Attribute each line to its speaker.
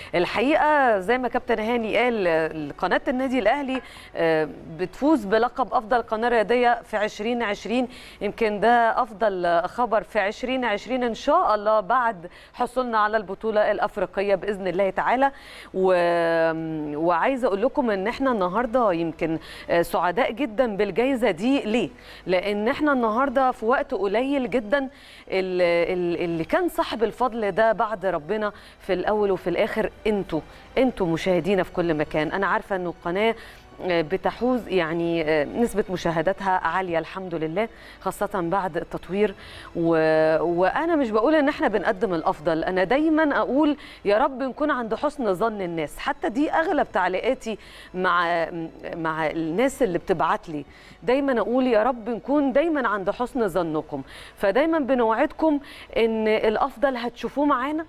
Speaker 1: الحقيقه زي ما كابتن هاني قال قناه النادي الاهلي بتفوز بلقب افضل قناه رياضيه في 2020 يمكن ده افضل خبر في 2020 ان شاء الله بعد حصولنا على البطوله الافريقيه باذن الله تعالى و... وعايزه اقول لكم ان احنا النهارده يمكن سعداء جدا بالجائزه دي ليه لان احنا النهارده في وقت قليل جدا اللي كان صاحب الفضل ده بعد ربنا في الاول وفي الاخر انتوا انتوا مشاهدينا في كل مكان انا عارفه انه القناه بتحوز يعني نسبة مشاهداتها عالية الحمد لله خاصة بعد التطوير و... وأنا مش بقول إن إحنا بنقدم الأفضل أنا دايما أقول يا رب نكون عند حسن ظن الناس حتى دي أغلب تعليقاتي مع مع الناس اللي بتبعت لي دايما أقول يا رب نكون دايما عند حسن ظنكم فدايما بنوعدكم إن الأفضل هتشوفوه معانا